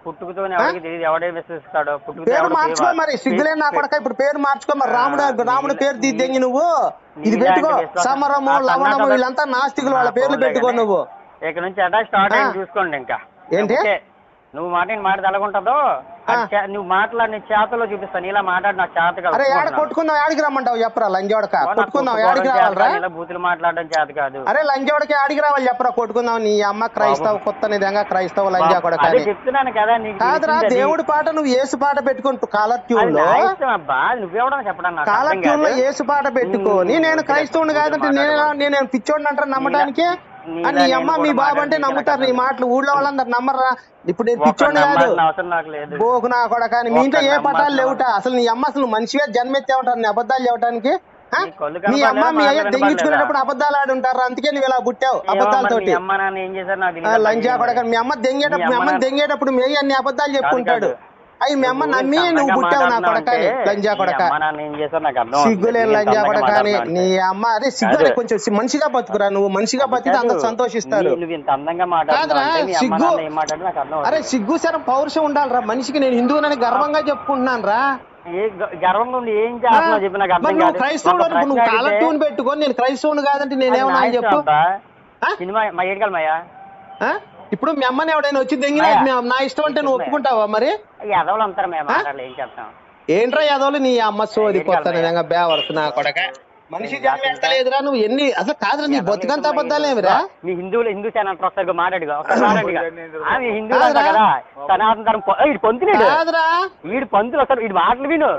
[SPEAKER 2] పుట్టుకతో ఎవరికి తెలియదు ఎవడే విశ్వసిస్తాడో పుట్టుకతో
[SPEAKER 1] పేరు
[SPEAKER 2] ఎవడు
[SPEAKER 1] మార్చుకో
[SPEAKER 2] దేవా-
[SPEAKER 1] మరి సిగ్గులే నా కొడక ఇప్పుడు పేరు మార్చుకో మరి రాముడు రాముడు పేరు తీద్దెంగి నువ్వు ఇది పెట్టుకో సమరము లవణము వీళ్ళంతా నాస్తికులు వాళ్ళ పేర్లు పెట్టుకో నువ్వు
[SPEAKER 2] ఇక నుంచి అటాక్ స్టార్ట్
[SPEAKER 1] ఆ.
[SPEAKER 2] అయింది చూసుకోండి ఇంకా
[SPEAKER 1] ఏంటి?
[SPEAKER 2] ఓకే. నువ్వు మాట నేను మాట తెలగుంటుందో అది చే- నువ్వు మాట్లాడి నీ చేతలో చూపిస్తాను ఇలా మాట్లాడి నాకు చేత కాదు
[SPEAKER 1] అరే ఏడ కొట్టుకుందాం ఏడికి రమ్మంటావు చెప్పరా లంజోడక కొట్టుకుందాం ఏడికి రావాలరా
[SPEAKER 2] ఇలా బూతులు మాట్లాడడం చేత కాదు
[SPEAKER 1] అరే లంజోడకి ఆడికి రావాలి చెప్పరా కొట్టుకుందాం నీ అమ్మ క్రైస్తవ కొత్త నిజంగా క్రైస్తవ లంజా కొడక
[SPEAKER 2] అదే
[SPEAKER 1] అని
[SPEAKER 2] చెప్తున్నాను కదా నీకు
[SPEAKER 1] కాదురా
[SPEAKER 2] తెలిసింది అది.
[SPEAKER 1] దేవుడి పాట నువ్వు ఏసు పాట పెట్టుకుంటూ కాలర్
[SPEAKER 2] అది
[SPEAKER 1] ట్యూన్ లో
[SPEAKER 2] నా ఇష్టం అబ్బా నువ్వెవడో చెప్పడం నాకు
[SPEAKER 1] కాలర్
[SPEAKER 2] అర్థం
[SPEAKER 1] ట్యూన్ లో
[SPEAKER 2] కాదు.
[SPEAKER 1] ఏసు పాట పెట్టుకొని
[SPEAKER 2] ఉమ్,
[SPEAKER 1] నేను క్రైస్తవుని కాదంటే నేను నేను పిచ్చోడిని అంటారు నమ్మడానికి
[SPEAKER 2] నీ
[SPEAKER 1] ఆ, నీ
[SPEAKER 2] ఇలా
[SPEAKER 1] అమ్మ
[SPEAKER 2] నేను
[SPEAKER 1] మీ
[SPEAKER 2] కూడా
[SPEAKER 1] బాబు అంటే
[SPEAKER 2] మాట్లాడితే
[SPEAKER 1] నమ్ముతారు నీ మాటలు ఊళ్ళో వాళ్ళందరు నమ్మరా ఇప్పుడు నేను
[SPEAKER 2] ఒకరిని
[SPEAKER 1] పిచ్చోడిని కాదు
[SPEAKER 2] నమ్మాల్సిన అవసరం నాకు లేదు
[SPEAKER 1] బోకు నా కొడక అని మీ ఇంట్లో ఏ
[SPEAKER 2] ఒకరిని
[SPEAKER 1] పటాలు
[SPEAKER 2] నమ్మాల్సిన
[SPEAKER 1] లేవుట అసలు నీ అమ్మ అసలు మనిషిగా జన్మెత్తే ఉంటారు నీ అబద్ధాలు చెప్పడానికి ఆ?
[SPEAKER 2] నీ కళ్ళు
[SPEAKER 1] మీ అమ్మ
[SPEAKER 2] కనపడలేదా?
[SPEAKER 1] మీ అయ్య
[SPEAKER 2] మాటలు
[SPEAKER 1] దెంగించుకునేటప్పుడు అబద్ధాలు ఆడి ఉంటారు అందుకే నువ్వు ఇలా పుట్టావు
[SPEAKER 2] ఏమో మరి
[SPEAKER 1] అబద్ధాలతోటి
[SPEAKER 2] మీ అమ్మ నాన్న ఏం చేశారు నాకు
[SPEAKER 1] ఆ,
[SPEAKER 2] తెలియదు
[SPEAKER 1] లంజా కొడక మీ అమ్మ దెంగేటప్పుడు మీ
[SPEAKER 2] మీ
[SPEAKER 1] అమ్మ
[SPEAKER 2] అమ్మ
[SPEAKER 1] దెంగేటప్పుడు మీ అయ్య అన్ని అబద్ధాలు చెప్పుకుంటాడు
[SPEAKER 2] కాదు.
[SPEAKER 1] అవి మీ అమ్మ
[SPEAKER 2] నువ్వు
[SPEAKER 1] నమ్మి
[SPEAKER 2] ఇంత
[SPEAKER 1] నువ్వు
[SPEAKER 2] అందంగా
[SPEAKER 1] పుట్టావు నా
[SPEAKER 2] మాట్లాడుతున్నావు
[SPEAKER 1] కొడక అని
[SPEAKER 2] అంటే
[SPEAKER 1] లంజా
[SPEAKER 2] మీ
[SPEAKER 1] కొడక
[SPEAKER 2] అమ్మ నాన్న ఏం చేశారు నాకు అర్థం
[SPEAKER 1] సిగ్గులే
[SPEAKER 2] అవుతుంది.
[SPEAKER 1] లంజా
[SPEAKER 2] ఇంత
[SPEAKER 1] కొడక
[SPEAKER 2] అందంగా
[SPEAKER 1] అని నీ
[SPEAKER 2] మాట్లాడుతున్నావు
[SPEAKER 1] అమ్మ అదే సిగ్గు
[SPEAKER 2] కాదు.
[SPEAKER 1] కొంచెం సి- మనిషిగా బతుకురా నువ్వు మనిషిగా బతికితే అందరు
[SPEAKER 2] కాదు.
[SPEAKER 1] సంతోషిస్తారు
[SPEAKER 2] నీ- నువ్వు ఇంత అందంగా మాట్లాడుతున్నావు
[SPEAKER 1] కాదురా,
[SPEAKER 2] అంటే మీ అమ్మ
[SPEAKER 1] సిగ్గు.
[SPEAKER 2] నాన్న ఏం మాట్లాడి నాకు అర్థం
[SPEAKER 1] అరే
[SPEAKER 2] అవుతుంది.
[SPEAKER 1] సిగ్గు సరం పౌరుషం ఉండాలిరా మనిషికి నేను హిందువునని గర్వంగా చెప్పుకుంటున్నాను రా
[SPEAKER 2] ఏ గ- గర్వంగా ఉండి ఏం చేస్తున్నావు చెప్పి నాకు అర్థం
[SPEAKER 1] మరి నువ్వు
[SPEAKER 2] కాదు
[SPEAKER 1] క్రైస్తవుడు
[SPEAKER 2] ఒక
[SPEAKER 1] అనుకో, నువ్వు
[SPEAKER 2] ప్రశ్న
[SPEAKER 1] కాలర్
[SPEAKER 2] అడిగితే,
[SPEAKER 1] ట్యూన్ పెట్టుకొని నేను క్రైస్తవుని కాదంటే
[SPEAKER 2] అది
[SPEAKER 1] నేనేమన్నా
[SPEAKER 2] నా
[SPEAKER 1] అని
[SPEAKER 2] ఇష్టం
[SPEAKER 1] చెప్పు
[SPEAKER 2] అబ్బా.
[SPEAKER 1] ఆ?
[SPEAKER 2] సినిమా మా ఏడికలమయ్యా
[SPEAKER 1] ఆ? ఇప్పుడు మీ అమ్మని ఎవడైనా వచ్చి దెంగినా
[SPEAKER 2] అయ్యా.
[SPEAKER 1] మీ- నా ఇష్టం అంటే నువ్వు ఒప్పుకుంటావా మరి
[SPEAKER 2] ఎదవలు అంటారు మేము మాట్లాడలే ఏం చేస్తాం
[SPEAKER 1] ఏంట్రా యాదవులు నీ అమ్మ సోది
[SPEAKER 2] ఏంటి
[SPEAKER 1] కొత్త
[SPEAKER 2] అన్నయ్య?
[SPEAKER 1] నిజంగా బేవరసు నా కొడక మనిషి జన్మేస్తలేదురా నువ్వు ఎన్ని అసలు కాదురా నీ బతుకంత అబద్ధాలేమిరా
[SPEAKER 2] మీ హిందువులు హిందూ ఛానల్ ఒకసారి మాట్లాడుగా ఒకసారి మాట్లాడుగా ఆ, మీ హిందువులు అంతా కదా సనాతన ధర్మం పొ- వీడు పొంతులేడు
[SPEAKER 1] కాదురా
[SPEAKER 2] వీడు పంతులు వస్తారు వీడు మాటలు విను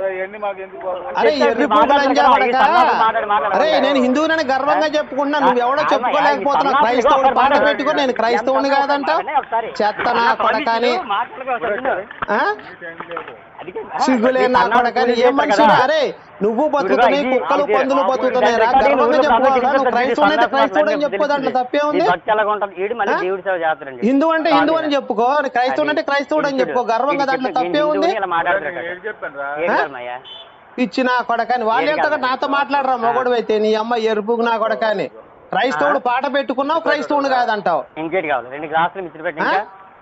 [SPEAKER 1] అరే
[SPEAKER 2] చెప్తాను,
[SPEAKER 1] ఎర్రి
[SPEAKER 2] మీరు మాట్లాడతారు
[SPEAKER 1] లంజా
[SPEAKER 2] కదా,
[SPEAKER 1] కొడక
[SPEAKER 2] ఈ సన్నాసులు మాట్లాడి మాట్లాడి
[SPEAKER 1] అరే
[SPEAKER 2] మాట్లాడి.
[SPEAKER 1] నేను హిందువునని గర్వంగా చెప్పుకుంటున్నా నువ్వు ఎవడో
[SPEAKER 2] ఆ,
[SPEAKER 1] చెప్పుకోలేకపోతున్నావు
[SPEAKER 2] ఆ, ఈ
[SPEAKER 1] క్రైస్తవుడు
[SPEAKER 2] సన్నాసులు
[SPEAKER 1] పాట
[SPEAKER 2] ఒకసారి
[SPEAKER 1] పెట్టుకో నేను క్రైస్తవుని
[SPEAKER 2] ఎంత
[SPEAKER 1] కాదంటావు
[SPEAKER 2] మాట్లాడినా ఒకసారి.
[SPEAKER 1] చెత్త నా
[SPEAKER 2] అలా
[SPEAKER 1] కొడక అని
[SPEAKER 2] పండితులు మాట్లాడగా ఒకసారి విను.
[SPEAKER 1] ఆ?
[SPEAKER 2] అందుకే, ఆ,
[SPEAKER 1] సిగ్గులే
[SPEAKER 2] ఈ
[SPEAKER 1] నా
[SPEAKER 2] సన్నాసులు
[SPEAKER 1] కొడక అని
[SPEAKER 2] పూజ
[SPEAKER 1] ఏం
[SPEAKER 2] చేస్తారు
[SPEAKER 1] మనిషి
[SPEAKER 2] కదా.
[SPEAKER 1] అరే నువ్వు బతుకుతున్నాయి
[SPEAKER 2] ఇది-
[SPEAKER 1] కుక్కలు
[SPEAKER 2] ఇది-
[SPEAKER 1] పందులు
[SPEAKER 2] ఇది
[SPEAKER 1] బతుకుతున్నాయి రా
[SPEAKER 2] రికార్డింగ్
[SPEAKER 1] గర్వంగా
[SPEAKER 2] ఊళ్ళో
[SPEAKER 1] చెప్పుకోవాలా
[SPEAKER 2] పబ్లిక్
[SPEAKER 1] నువ్వు
[SPEAKER 2] ఇన్ఫర్మేషన్
[SPEAKER 1] క్రైస్తవుని అయితే
[SPEAKER 2] ఇది
[SPEAKER 1] క్రైస్తవుడు అని
[SPEAKER 2] సన్నాసులు
[SPEAKER 1] చెప్పుకో దాంట్లో తప్పే ఉంది
[SPEAKER 2] ఈ భక్తి ఎలాగ ఉంటుంది ఈడు మళ్ళీ దేవుడి సేవ చేస్తారండి
[SPEAKER 1] హిందూ అంటే హిందూ అని చెప్పుకో క్రైస్తవుడు అంటే క్రైస్తవుడు అని చెప్పుకో గర్వంగా దాంట్లో తప్పే ఉంది
[SPEAKER 2] ఇలా మాట్లాడతారు ఏం కాదమ్మయ్యా?
[SPEAKER 1] ఇచ్చిన కొడకని వాళ్ళు ఎంత నాతో మాట్లాడరా మొగడు అయితే నీ అమ్మ ఎరుపుకు నా కొడకని క్రైస్తవుడు పాట పెట్టుకున్నావు క్రైస్తవుడు కాదంటావు
[SPEAKER 2] ఇంకేటి కావాలి రెండు గ్లాసులు మిత్రులు పెట్టి ఇంకా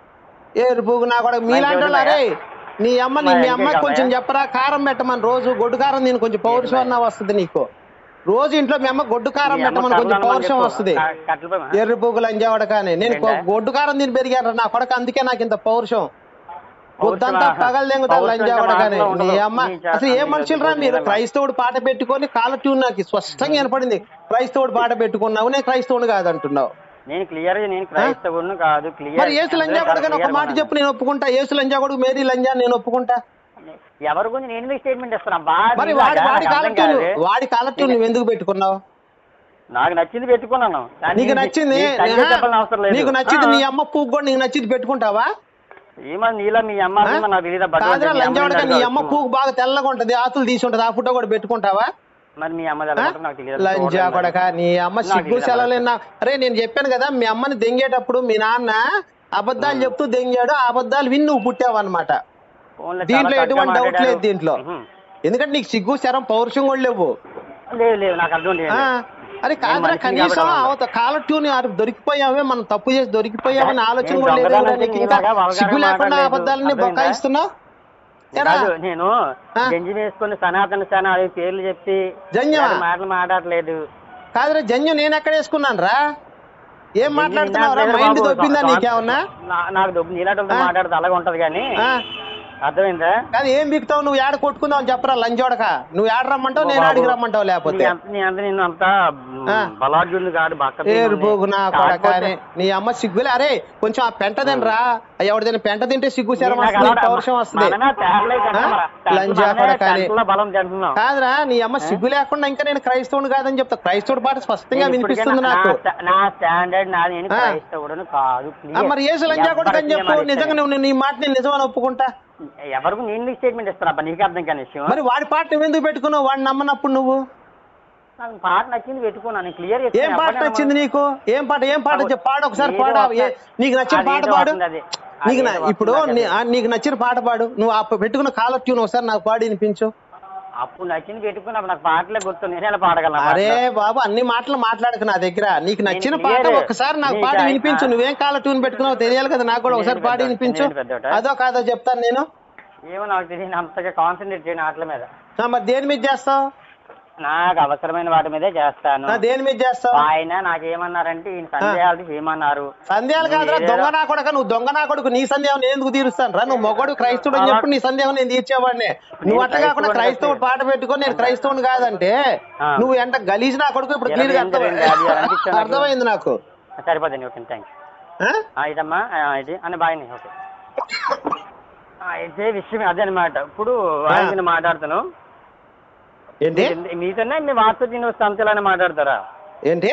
[SPEAKER 1] ఎరుపుకు నా కొడక మీలాంటి వాళ్ళు అరే నీ అమ్మ నీ మీ అమ్మకి కొంచెం చెప్పరా కారం పెట్టమని రోజు గొడ్డు కారం నేను కొంచెం పౌరుషం అన్న వస్తుంది నీకు రోజు ఇంట్లో మీ అమ్మ గొడ్డు కారం
[SPEAKER 2] మీ అమ్మ
[SPEAKER 1] పెట్టమని కొంచెం
[SPEAKER 2] కర్రలు
[SPEAKER 1] పౌరుషం
[SPEAKER 2] చెప్పు.
[SPEAKER 1] వస్తుంది
[SPEAKER 2] క- కట్టెలు పోయమా?
[SPEAKER 1] ఎర్రి పువ్వులు అంజావడకాని నేను కొ-
[SPEAKER 2] ఏంటా?
[SPEAKER 1] గొడ్డు కారం తిని పెరిగాను నా కొడక అందుకే నాకు ఇంత పౌరుషం పొద్దంతా
[SPEAKER 2] పౌరుషమా?
[SPEAKER 1] పగలు దెంగుతా
[SPEAKER 2] పౌరుషం
[SPEAKER 1] లంజావడకాని
[SPEAKER 2] అంటే మాటలో
[SPEAKER 1] నీ
[SPEAKER 2] ఉండదు.
[SPEAKER 1] అమ్మ
[SPEAKER 2] నీ చేత
[SPEAKER 1] అసలు ఏ
[SPEAKER 2] నీ
[SPEAKER 1] మనుషులు రా
[SPEAKER 2] చేత
[SPEAKER 1] మీరు
[SPEAKER 2] నీ
[SPEAKER 1] క్రైస్తవుడు పాట పెట్టుకొని కాల ట్యూన్ నాకు స్పష్టంగా వినపడింది క్రైస్తవుడు పాట పెట్టుకున్నావు నేను క్రైస్తవుడు కాదంటున్నావు
[SPEAKER 2] నేను క్లియర్ నేను క్రైస్తవుడిని కాదు క్లియర్
[SPEAKER 1] మరి ఏసు లంజా కొడుకని ఒక మాట చెప్పు నేను ఒప్పుకుంటా ఏసు లంజా కొడుకు మేరీ లంజా నేను ఒప్పుకుంటా
[SPEAKER 2] ఎవరి గురించి నేను ఎందుకు స్టేట్మెంట్ ఇస్తున్నా బా
[SPEAKER 1] మరి
[SPEAKER 2] నీలాగా
[SPEAKER 1] వాడి వాడి
[SPEAKER 2] నాకు
[SPEAKER 1] కాల
[SPEAKER 2] అర్థం
[SPEAKER 1] ట్యూన్
[SPEAKER 2] కాదు.
[SPEAKER 1] వాడి కాల ట్యూన్ నువ్వు ఎందుకు పెట్టుకున్నావు
[SPEAKER 2] నాకు నచ్చింది పెట్టుకున్నాను కానీ
[SPEAKER 1] నీకు
[SPEAKER 2] నీ-
[SPEAKER 1] నచ్చింది
[SPEAKER 2] నీకు తండ్రి
[SPEAKER 1] ఆహా,
[SPEAKER 2] చెప్పాల్సిన అవసరం లేదు
[SPEAKER 1] నీకు నచ్చింది
[SPEAKER 2] ఆ.
[SPEAKER 1] నీ అమ్మ పువ్వు కూడా నీకు నచ్చింది పెట్టుకుంటావా
[SPEAKER 2] ఏమో నీలా మీ అమ్మ
[SPEAKER 1] ఆ?
[SPEAKER 2] అమ్మ నాకు తెలియదు బట్
[SPEAKER 1] కాదురా లంజావడక నీ అమ్మ పువ్వు బాగా తెల్లగా ఉంటది ఆతులు తీసి ఉంటది ఆ ఫోటో కూడా పెట్టుకుంటావా
[SPEAKER 2] మరి మీ అమ్మ ఎలా ఉంటుందో నాకు తెలియదు
[SPEAKER 1] లంజా
[SPEAKER 2] చూడండి
[SPEAKER 1] కొడక నీ అమ్మ
[SPEAKER 2] నాకు
[SPEAKER 1] సిగ్గు
[SPEAKER 2] తెలియదు
[SPEAKER 1] సెలవులేనా అరే నేను చెప్పాను కదా మీ అమ్మని దెంగేటప్పుడు మీ నాన్న అబద్ధాలు చెప్తూ దెంగాడు ఆ అబద్ధాలు విని నువ్వు పుట్టావు అనమాట
[SPEAKER 2] ఫోన్లో చాలా
[SPEAKER 1] దీంట్లో
[SPEAKER 2] చక్కగా
[SPEAKER 1] ఎటువంటి డౌట్
[SPEAKER 2] మాట్లాడారు.
[SPEAKER 1] లేదు దీంట్లో
[SPEAKER 2] ఉహు.
[SPEAKER 1] ఎందుకంటే నీకు సిగ్గు శరం పౌరుషం కూడా లేవు
[SPEAKER 2] లేదు లేదు నాకు అర్థం లేదు
[SPEAKER 1] ఆ, అరే కాదురా
[SPEAKER 2] మనిషిని
[SPEAKER 1] కనీసం
[SPEAKER 2] కాబట్టి అలా
[SPEAKER 1] అవత కాల ట్యూన్ అరే దొరికిపోయావే మనం తప్పు చేసి దొరికిపోయామని ఆలోచన
[SPEAKER 2] నేను
[SPEAKER 1] కూడా లేదు
[SPEAKER 2] దొంగతనం
[SPEAKER 1] నీకు ఇంకా
[SPEAKER 2] చేయలాగా వల్గర్గా
[SPEAKER 1] సిగ్గు లేకుండా
[SPEAKER 2] మాట్లాడలేదు.
[SPEAKER 1] అబద్ధాలని
[SPEAKER 2] అర్థమైందా?
[SPEAKER 1] బొక్కాయిస్తున్నావు ఎరా
[SPEAKER 2] కాదు, నేను
[SPEAKER 1] ఆ?
[SPEAKER 2] గంజి వేసుకుని సనాతన సేన అవి పేర్లు చెప్పి
[SPEAKER 1] జంజమా?
[SPEAKER 2] ఇలాంటి మాటలు మాట్లాడలేదు
[SPEAKER 1] కాదురా జన్యు నేను ఎక్కడ వేసుకున్నాను రా ఏం మాట్లాడుతున్నావురా
[SPEAKER 2] నిన్న
[SPEAKER 1] మైండ్
[SPEAKER 2] బాబు,
[SPEAKER 1] దొబ్బిందా
[SPEAKER 2] సా-
[SPEAKER 1] నీకేమన్నా
[SPEAKER 2] నా- నాకు దొబ్బు నీలాంటి మాట్లాడితే అలాగే ఉంటది కానీ
[SPEAKER 1] ఆ?
[SPEAKER 2] అర్థమైందా
[SPEAKER 1] కాదు ఏం బిగుతావు నువ్వు ఏడ కొట్టుకుందావు అని చెప్పరా లంచోడక నువ్వు ఏడ రమ్మంటావు నేను
[SPEAKER 2] బాబు,
[SPEAKER 1] ఆడికి రమ్మంటావు లేకపోతే
[SPEAKER 2] నీ అంత- నీ అంత నేను అంత
[SPEAKER 1] ఆ.
[SPEAKER 2] బలాఢ్యుడిని కాదు బక్క
[SPEAKER 1] ఏరు పోగు నా కొడక అని నీ అమ్మ సిగ్గులే అరే కొంచెం ఆ పెంట తినరా ఎవరిదైనా పెంట తింటే సిగ్గు శరం వస్తుంది పౌరుషం వస్తుంది లంజా కొడక అని.
[SPEAKER 2] బలం తింటున్నాం
[SPEAKER 1] కాదురా నీ అమ్మ సిగ్గు లేకుండా ఇంకా నేను క్రైస్తవుని కాదని చెప్తా క్రైస్తవుడి పాట స్పష్టంగా
[SPEAKER 2] నేను
[SPEAKER 1] వినిపిస్తుంది
[SPEAKER 2] ఇప్పటికైనా
[SPEAKER 1] నాకు
[SPEAKER 2] నా స్టా- నా స్టాండర్డ్ నాది నేను
[SPEAKER 1] ఆ.
[SPEAKER 2] క్రైస్తవుడును కాదు
[SPEAKER 1] ఆ,
[SPEAKER 2] clear.
[SPEAKER 1] మరి ఏసు లంజా కొడుకు అని చెప్పు
[SPEAKER 2] ఎవరికి
[SPEAKER 1] నిజంగా నువ్వు నీ మాట నేను నిజమని ఒప్పుకుంటా
[SPEAKER 2] ఎవరికి నేను స్టేట్మెంట్ ఇస్తాను నీకు అర్థం కాని విషయం
[SPEAKER 1] మరి వాడి పాట నువ్వు ఎందుకు పెట్టుకున్నావు వాడిని నమ్మనప్పుడు నువ్వు
[SPEAKER 2] నాకు పాట నచ్చింది పెట్టుకున్నాను క్లియర్
[SPEAKER 1] ఏం పాట నచ్చింది నీకు ఏం పాట ఏం పాట చెప్పు పాడు ఒకసారి
[SPEAKER 2] ఏదో
[SPEAKER 1] పాడు
[SPEAKER 2] ఒక-
[SPEAKER 1] ఏ- నీకు నచ్చిన
[SPEAKER 2] అదేదో
[SPEAKER 1] పాట పాడు
[SPEAKER 2] వస్తుంది అది.
[SPEAKER 1] నీకు నా-
[SPEAKER 2] అదేదో
[SPEAKER 1] ఇప్పుడు
[SPEAKER 2] వస్తుంది
[SPEAKER 1] నీ- ఆ, నీకు నచ్చిన పాట పాడు నువ్వు ఆ పెట్టుకున్న కాలర్ ట్యూన్ ఒకసారి నాకు పాడి వినిపించు
[SPEAKER 2] అప్పుడు నచ్చింది పెట్టుకుని అప్పుడు నాకు పాటలే గుర్తు నేను ఎలా పాడగలను ఆ
[SPEAKER 1] అరే
[SPEAKER 2] పాటలు?
[SPEAKER 1] బాబు అన్ని మాటలు మాట్లాడకు నా దగ్గర నీకు నచ్చిన
[SPEAKER 2] నేను
[SPEAKER 1] పాట
[SPEAKER 2] clear.
[SPEAKER 1] ఒక్కసారి నాకు
[SPEAKER 2] నీకు
[SPEAKER 1] పాడి
[SPEAKER 2] ఆ-
[SPEAKER 1] వినిపించు నువ్వేం కాల ట్యూన్ పెట్టుకున్నావు తెలియాలి కదా నాకు కూడా ఒకసారి
[SPEAKER 2] నేను
[SPEAKER 1] పాడి
[SPEAKER 2] పెద్ద-
[SPEAKER 1] వినిపించు
[SPEAKER 2] నేను పెద్దోట.
[SPEAKER 1] అదో కాదో చెప్తాను నేను
[SPEAKER 2] ఏమో నాకు తెలియదు అంతగా కాన్సన్ట్రేట్ చేయను ఆటల మీద
[SPEAKER 1] ఆ, మరి దేని మీద చేస్తావు
[SPEAKER 2] నాకు అవసరమైన వాటి మీదే చేస్తాను
[SPEAKER 1] ఆ, దేని మీద చేస్తావు
[SPEAKER 2] ఆయన నాకేమన్నారంటే ఈయన సందేహాలు చేయమన్నారు
[SPEAKER 1] సందేహాలు కాదురా
[SPEAKER 2] నువ్వు
[SPEAKER 1] దొంగ
[SPEAKER 2] ఏదో-
[SPEAKER 1] నా కొడక నువ్వు దొంగ నా కొడుకు నీ సందేహం నేను ఎందుకు తీరుస్తాను రా నువ్వు మొగడు క్రైస్తవుడు అని చెప్పి నీ సందేహం నేను తీర్చేవాడిని నువ్వు అట్ట కాకుండా
[SPEAKER 2] క్రైస్తవుడిని
[SPEAKER 1] క్రైస్తవుడు పాట పెట్టుకొని నేను క్రైస్తవుని కాదంటే
[SPEAKER 2] ఆ.
[SPEAKER 1] నువ్వు ఎంత గలీజ్ నా కొడుకు ఇప్పుడు
[SPEAKER 2] ఇరవై
[SPEAKER 1] క్లియర్
[SPEAKER 2] ఎనిమిది రెండు అది అనిపించదు నాకు.
[SPEAKER 1] అర్థమైంది నాకు
[SPEAKER 2] సరిపోతుంది ఓకే థ్యాంక్స్
[SPEAKER 1] ఆ?
[SPEAKER 2] ఇదమ్మా ఆ, ఇది అని బాయ్ ఓకే ఆ, అయితే విషయం అదే అనమాట ఇప్పుడు ఆయన మాట్లాడుతాను
[SPEAKER 1] ఏంటి
[SPEAKER 2] మీతోనే మీ వాట్సాప్ యూనివర్సిటీ అంతా ఇలానే మాట్లాడతారా
[SPEAKER 1] ఏంటి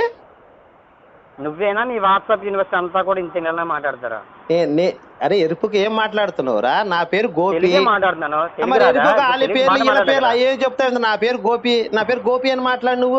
[SPEAKER 2] నువ్వేనా మీ వాట్సాప్ యూనివర్సిటీ అంతా కూడా ఇంత ఇలానే మాట్లాడతారా
[SPEAKER 1] ఏ- నే- అరే ఎరుపుకి ఏం మాట్లాడుతున్నావురా నా పేరు గోపి
[SPEAKER 2] తెలుగే మాట్లాడుతున్నాను తెలుగు
[SPEAKER 1] మరి
[SPEAKER 2] రాదా?
[SPEAKER 1] ఎరుపుకి వాళ్ళ
[SPEAKER 2] తెలుగు
[SPEAKER 1] పేర్లు
[SPEAKER 2] బాగా
[SPEAKER 1] వీళ్ళ పేర్లు
[SPEAKER 2] మాట్లాడగలరా?
[SPEAKER 1] అయ్యే చెప్తావు నా పేరు గోపి నా పేరు గోపి అని మాట్లాడు నువ్వు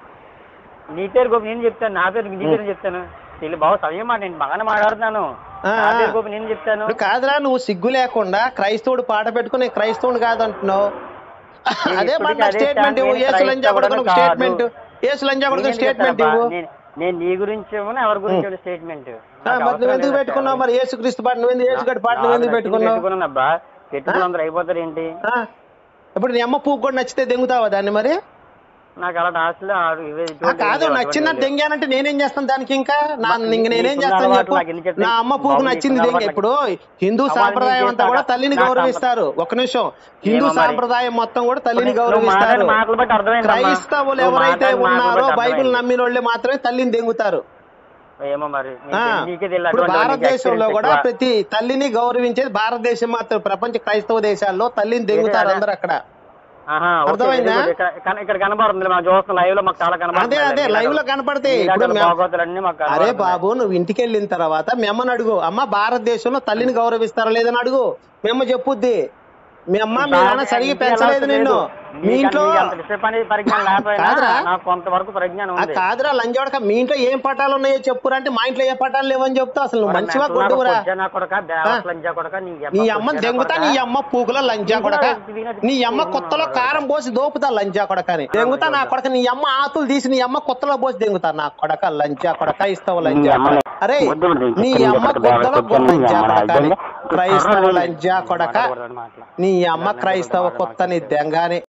[SPEAKER 2] నీ పేరు గోపి నేను చెప్తాను నా పేరు నీ పేరు చెప్తాను తెలుగు బాగా సమయం మాట నేను బాగానే మాట్లాడుతున్నాను
[SPEAKER 1] ఆ,
[SPEAKER 2] నా పేరు
[SPEAKER 1] ఆ.
[SPEAKER 2] గోపి నేను చెప్తాను
[SPEAKER 1] ఇప్పుడు కాదురా నువ్వు సిగ్గు లేకుండా క్రైస్తవుడు పాట పెట్టుకుని క్రైస్తవుడు కాదంటున్నావు
[SPEAKER 2] నేను
[SPEAKER 1] అదే మాట
[SPEAKER 2] ఇప్పటికీ అదే
[SPEAKER 1] స్టేట్మెంట్ ఇవ్వు
[SPEAKER 2] స్టాండ్
[SPEAKER 1] ఏసు
[SPEAKER 2] నేను
[SPEAKER 1] లంజా కొడుకుని ఒక
[SPEAKER 2] క్రైస్తవుడను
[SPEAKER 1] స్టేట్మెంట్
[SPEAKER 2] కాదు.
[SPEAKER 1] ఏసు లంజా కొడుకుని
[SPEAKER 2] నేనేం
[SPEAKER 1] స్టేట్మెంట్
[SPEAKER 2] చెప్తానబ్బా?
[SPEAKER 1] ఇవ్వు
[SPEAKER 2] నేను- నేను నీ గురించి ఏమో ఎవరి గురించి స్టేట్మెంట్
[SPEAKER 1] ఆ, మరి నువ్వు ఎందుకు పెట్టుకున్నావు మరి ఏసు క్రీస్తు పాట నువ్వు ఎందుకు ఏసు గడి పాట నువ్వు ఎందుకు పెట్టుకున్నావు
[SPEAKER 2] పెట్టుకున్నానబ్బా పెట్టుకుని అందరూ అయిపోతారు ఏంటి
[SPEAKER 1] ఆ? ఇప్పుడు నీ అమ్మ పువ్వు కూడా నచ్చితే దెంగుతావా దాన్ని మరి
[SPEAKER 2] నాకు అలా ఆశలు ఆ ఇవే
[SPEAKER 1] ఆ,
[SPEAKER 2] ఇటువంటి
[SPEAKER 1] కాదు
[SPEAKER 2] ఇవే
[SPEAKER 1] నచ్చిందని
[SPEAKER 2] అటువంటి
[SPEAKER 1] దెంగానంటే నేనేం చేస్తాను దానికి ఇంకా నా
[SPEAKER 2] నీ-
[SPEAKER 1] ఇంక నేనేం
[SPEAKER 2] నీకున్న
[SPEAKER 1] చేస్తాను
[SPEAKER 2] అలవాట్లు
[SPEAKER 1] చెప్పు
[SPEAKER 2] నాకు ఎన్ని చెప్తాయి?
[SPEAKER 1] నా అమ్మ పువ్వుకు
[SPEAKER 2] బాబు,
[SPEAKER 1] నచ్చింది
[SPEAKER 2] నీకున్న
[SPEAKER 1] దెంగ
[SPEAKER 2] అలవాట్లు
[SPEAKER 1] ఇప్పుడు హిందూ
[SPEAKER 2] అవ్వాలి,
[SPEAKER 1] సాంప్రదాయం
[SPEAKER 2] నేను
[SPEAKER 1] అంతా కూడా
[SPEAKER 2] చేస్తాను.
[SPEAKER 1] తల్లిని
[SPEAKER 2] నా
[SPEAKER 1] గౌరవిస్తారు ఒక నిమిషం హిందూ
[SPEAKER 2] ఏమో మరి.
[SPEAKER 1] సాంప్రదాయం మొత్తం కూడా తల్లిని
[SPEAKER 2] నువ్వు
[SPEAKER 1] గౌరవిస్తారు
[SPEAKER 2] మాట్లాడిన మాటలు బట్టి అర్థమైందమ్మా.
[SPEAKER 1] క్రైస్తవులు
[SPEAKER 2] నువ్వు
[SPEAKER 1] ఎవరైతే
[SPEAKER 2] మాట్లాడిన మాటలు
[SPEAKER 1] ఉన్నారో
[SPEAKER 2] బట్టి
[SPEAKER 1] బైబిల్
[SPEAKER 2] అర్థమైంది.
[SPEAKER 1] నమ్మిన వాళ్ళే మాత్రమే తల్లిని దెంగుతారు
[SPEAKER 2] ఏమో మరి
[SPEAKER 1] ఆ,
[SPEAKER 2] నీకే- నీకే తెలియదు
[SPEAKER 1] ఇప్పుడు
[SPEAKER 2] అటువంటి
[SPEAKER 1] భారతదేశంలో
[SPEAKER 2] experience
[SPEAKER 1] కూడా
[SPEAKER 2] ఎక్కువ.
[SPEAKER 1] ప్రతి తల్లిని గౌరవించేది భారతదేశం మాత్రం ప్రపంచ క్రైస్తవ దేశాల్లో తల్లిని దెంగుతారు
[SPEAKER 2] అదే.
[SPEAKER 1] అందరు అక్కడ
[SPEAKER 2] ఆహా, ఓకే,
[SPEAKER 1] అర్థమైందా?
[SPEAKER 2] very good. ఇక్కడ కన- ఇక్కడ కనబడుతుంది మనం చూస్తున్నాం లైవ్ లో మాకు చాలా
[SPEAKER 1] అదే
[SPEAKER 2] కనబడుతుంది
[SPEAKER 1] అదే లైవ్ లో కనపడతాయి ఇప్పుడు మేము-
[SPEAKER 2] బాగోతులన్నీ మాకు
[SPEAKER 1] అరే
[SPEAKER 2] కనబడుతున్నాయి.
[SPEAKER 1] బాబు నువ్వు ఇంటికి వెళ్ళిన తర్వాత మీ అమ్మని అడుగు అమ్మ భారతదేశంలో తల్లిని గౌరవిస్తారా లేదని అడుగు మీ అమ్మ చెప్పుద్ది మీ అమ్మ మీ నాన్న సరిగి
[SPEAKER 2] నీకు
[SPEAKER 1] పెంచలేదు
[SPEAKER 2] ఎలా
[SPEAKER 1] నిన్ను
[SPEAKER 2] తెలియదు?
[SPEAKER 1] మీ
[SPEAKER 2] నీకు
[SPEAKER 1] ఇంట్లో
[SPEAKER 2] అంత విషయ పని పరిజ్ఞానం లేకపోయినా
[SPEAKER 1] కాదురా.
[SPEAKER 2] నాకు కొంతవరకు పరిజ్ఞానం
[SPEAKER 1] ఆ
[SPEAKER 2] ఉంది
[SPEAKER 1] కాదురా లంజోడక మీ ఇంట్లో ఏం పటాలు ఉన్నాయో చెప్పురా అంటే మా ఇంట్లో ఏ పటాలు లేవని చెప్తావు అసలు నువ్వు మంచిగా కొట్టుకురా
[SPEAKER 2] పొజ్జన కొడక, బేవస్ లంజా కొడక, నీ
[SPEAKER 1] నీ
[SPEAKER 2] అబ్బ
[SPEAKER 1] అమ్మ
[SPEAKER 2] పొజ్జన
[SPEAKER 1] దెంగుతా
[SPEAKER 2] కొడక.
[SPEAKER 1] నీ అమ్మ పూకుల లంజా కొడక నీ అమ్మ కొత్తలో కారం పోసి దోపుతా లంజా కొడక అని దెంగుతా నా కొడక నీ అమ్మ ఆతులు తీసి నీ అమ్మ కొత్తలో పోసి దెంగుతా నా కొడక లంజా కొడక ఇస్తావు లంజా కొడక అరే నీ అమ్మ కొత్తలో లంజా కొడక అని క్రైస్తవ లంజా కొడక నీ అమ్మ క్రైస్తవ కొత్త నీ దెంగాని